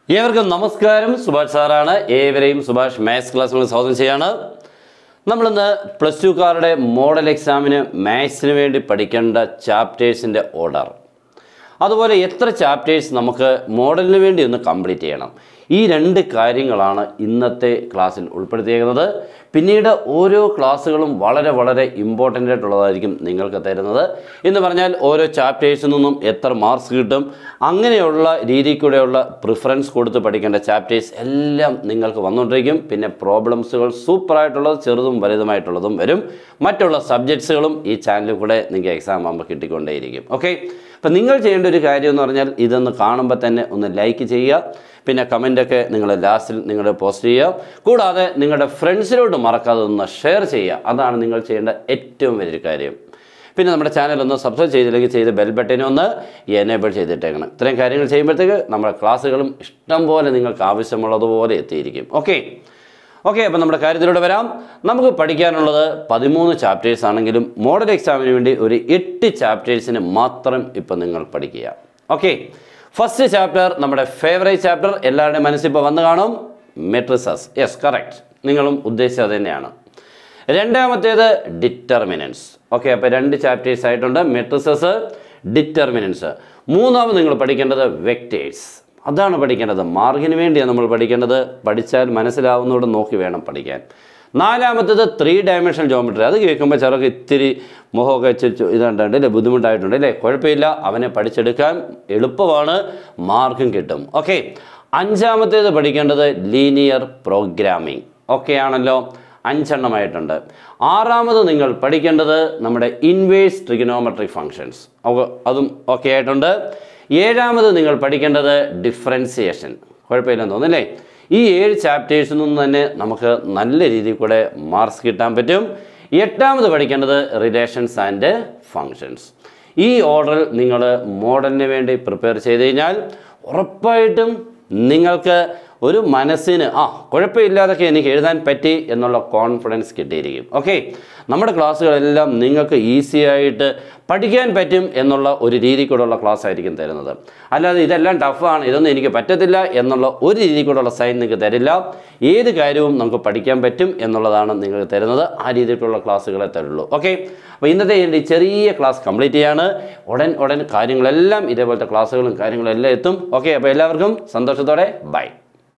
ഏവർക്കും നമസ്കാരം സുഭാഷ് സാറാണ് ഏവരെയും സുഭാഷ് മാത്സ് ക്ലാസ്സിൽ സ്വാഗതം ചെയ്യാണ് നമ്മളിന്ന് പ്ലസ് ടുക്കാരുടെ മോഡൽ എക്സാമിന് മാത്സിന് വേണ്ടി പഠിക്കേണ്ട ചാപ്റ്റേഴ്സിൻ്റെ ഓർഡർ അതുപോലെ എത്ര ചാപ്റ്റേഴ്സ് നമുക്ക് മോഡലിന് വേണ്ടി ഒന്ന് കംപ്ലീറ്റ് ചെയ്യണം ഈ രണ്ട് കാര്യങ്ങളാണ് ഇന്നത്തെ ക്ലാസ്സിൽ ഉൾപ്പെടുത്തിയിരിക്കുന്നത് പിന്നീട് ഓരോ ക്ലാസ്സുകളും വളരെ വളരെ ഇമ്പോർട്ടൻ്റ് ആയിട്ടുള്ളതായിരിക്കും നിങ്ങൾക്ക് തരുന്നത് എന്ന് പറഞ്ഞാൽ ഓരോ ചാപ്റ്റേഴ്സിൽ നിന്നും എത്ര മാർക്സ് കിട്ടും അങ്ങനെയുള്ള രീതിയിൽ കൂടെയുള്ള പ്രിഫറൻസ് കൊടുത്ത് പഠിക്കേണ്ട ചാപ്റ്റേഴ്സ് എല്ലാം നിങ്ങൾക്ക് വന്നുകൊണ്ടിരിക്കും പിന്നെ പ്രോബ്ലംസുകൾ സൂപ്പറായിട്ടുള്ളത് ചെറുതും വലുതുമായിട്ടുള്ളതും വരും മറ്റുള്ള സബ്ജക്ട്സുകളും ഈ ചാനലിൽ കൂടെ നിങ്ങൾക്ക് എക്സാം ആകുമ്പോൾ കിട്ടിക്കൊണ്ടേയിരിക്കും ഓക്കെ അപ്പം നിങ്ങൾ ചെയ്യേണ്ട ഒരു കാര്യം എന്ന് പറഞ്ഞാൽ ഇതൊന്ന് കാണുമ്പോൾ തന്നെ ഒന്ന് ലൈക്ക് ചെയ്യുക പിന്നെ കമൻ്റൊക്കെ നിങ്ങൾ ലാസ്റ്റിൽ നിങ്ങൾ പോസ്റ്റ് ചെയ്യുക കൂടാതെ നിങ്ങളുടെ ഫ്രണ്ട്സിലോട്ട് മറക്കാതെ ഒന്ന് ഷെയർ ചെയ്യുക അതാണ് നിങ്ങൾ ചെയ്യേണ്ട ഏറ്റവും വലിയൊരു കാര്യം പിന്നെ നമ്മുടെ ചാനൽ ഒന്ന് സബ്സ്ക്രൈബ് ചെയ്തില്ലെങ്കിൽ ചെയ്ത് ബെൽ ബട്ടനെ ഒന്ന് എനേബിൾ ചെയ്തിട്ടേക്കണം ഇത്രയും കാര്യങ്ങൾ ചെയ്യുമ്പോഴത്തേക്ക് നമ്മുടെ ക്ലാസ്സുകളും ഇഷ്ടം പോലെ നിങ്ങൾക്ക് ആവശ്യമുള്ളതുപോലെ എത്തിയിരിക്കും ഓക്കെ ഓക്കെ അപ്പോൾ നമ്മുടെ കാര്യത്തിലൂടെ വരാം നമുക്ക് പഠിക്കാനുള്ളത് പതിമൂന്ന് ചാപ്റ്റേഴ്സ് ആണെങ്കിലും മോഡൽ എക്സാമിന് വേണ്ടി ഒരു എട്ട് ചാപ്റ്റേഴ്സിന് മാത്രം ഇപ്പം നിങ്ങൾ പഠിക്കുക ഓക്കെ ഫസ്റ്റ് ചാപ്റ്റർ നമ്മുടെ ഫേവറേറ്റ് ചാപ്റ്റർ എല്ലാവരുടെയും മനസ്സിൽ ഇപ്പോൾ വന്ന് കാണും മെട്രിസസ് യെസ് കറക്റ്റ് നിങ്ങളും ഉദ്ദേശിച്ചത് തന്നെയാണ് രണ്ടാമത്തേത് ഡിറ്റർമിനൻസ് ഓക്കെ അപ്പോൾ രണ്ട് ചാപ്റ്റേഴ്സ് ആയിട്ടുണ്ട് മെട്രിസസ് ഡിറ്റർമിനൻസ് മൂന്നാമത് നിങ്ങൾ പഠിക്കേണ്ടത് വെക്റ്റേഴ്സ് അതാണ് പഠിക്കേണ്ടത് മാർക്കിന് വേണ്ടിയാണ് നമ്മൾ പഠിക്കേണ്ടത് പഠിച്ചാൽ മനസ്സിലാവുന്നതോടെ നോക്കി വേണം പഠിക്കാൻ നാലാമത്തേത് ത്രീ ഡയമെൻഷണൽ ജോമെട്രി അത് കേൾക്കുമ്പോൾ ചിലർക്ക് ഇത്തിരി മുഖമൊക്കെ ഇച്ചിരി ഇതുണ്ട് അല്ലേ ബുദ്ധിമുട്ടായിട്ടുണ്ട് അല്ലേ കുഴപ്പമില്ല അവനെ പഠിച്ചെടുക്കാൻ എളുപ്പമാണ് മാർക്കും കിട്ടും ഓക്കെ അഞ്ചാമത്തേത് പഠിക്കേണ്ടത് ലീനിയർ പ്രോഗ്രാമിംഗ് ഓക്കെ ആണല്ലോ അഞ്ചെണ്ണമായിട്ടുണ്ട് ആറാമത് നിങ്ങൾ പഠിക്കേണ്ടത് നമ്മുടെ ഇൻവേഴ്സ് ട്രിഗനോമെട്രിക് ഫങ്ഷൻസ് അതും ഓക്കെ ആയിട്ടുണ്ട് ഏഴാമത് നിങ്ങൾ പഠിക്കേണ്ടത് ഡിഫറൻസിയേഷൻ കുഴപ്പമില്ലെന്ന് തോന്നുന്നല്ലേ ഈ ഏഴ് ചാപ്റ്റേഴ്സിൽ നിന്ന് തന്നെ നമുക്ക് നല്ല രീതിയിൽ കൂടെ മാർക്സ് കിട്ടാൻ പറ്റും എട്ടാമത് പഠിക്കേണ്ടത് റിലേഷൻസ് ആൻഡ് ഫങ്ഷൻസ് ഈ ഓർഡറിൽ നിങ്ങൾ മോഡലിന് വേണ്ടി പ്രിപ്പയർ ചെയ്ത് കഴിഞ്ഞാൽ ഉറപ്പായിട്ടും നിങ്ങൾക്ക് ഒരു മനസ്സിന് ആ കുഴപ്പമില്ലാതൊക്കെ എനിക്ക് എഴുതാൻ പറ്റി എന്നുള്ള കോൺഫിഡൻസ് കിട്ടിയിരിക്കും ഓക്കെ നമ്മുടെ ക്ലാസ്സുകളെല്ലാം നിങ്ങൾക്ക് ഈസി ആയിട്ട് പഠിക്കാൻ പറ്റും എന്നുള്ള ഒരു രീതി കൂടെയുള്ള ക്ലാസ് ആയിരിക്കും തരുന്നത് അല്ലാതെ ഇതെല്ലാം ടഫാണ് ഇതൊന്നും എനിക്ക് പറ്റത്തില്ല എന്നുള്ള ഒരു രീതി കൂടെയുള്ള സൈൻ നിങ്ങൾക്ക് തരില്ല ഏത് കാര്യവും നമുക്ക് പഠിക്കാൻ പറ്റും എന്നുള്ളതാണ് നിങ്ങൾക്ക് തരുന്നത് ആ രീതിയിലുള്ള ക്ലാസ്സുകളെ തരുള്ളൂ ഓക്കെ അപ്പോൾ ഇന്നത്തെ എൻ്റെ ഈ ചെറിയ ക്ലാസ് കംപ്ലീറ്റ് ചെയ്യാണ് ഉടൻ ഉടൻ കാര്യങ്ങളെല്ലാം ഇതേപോലത്തെ ക്ലാസ്സുകളും കാര്യങ്ങളും എല്ലാം എത്തും ഓക്കെ അപ്പോൾ എല്ലാവർക്കും സന്തോഷത്തോടെ ബൈ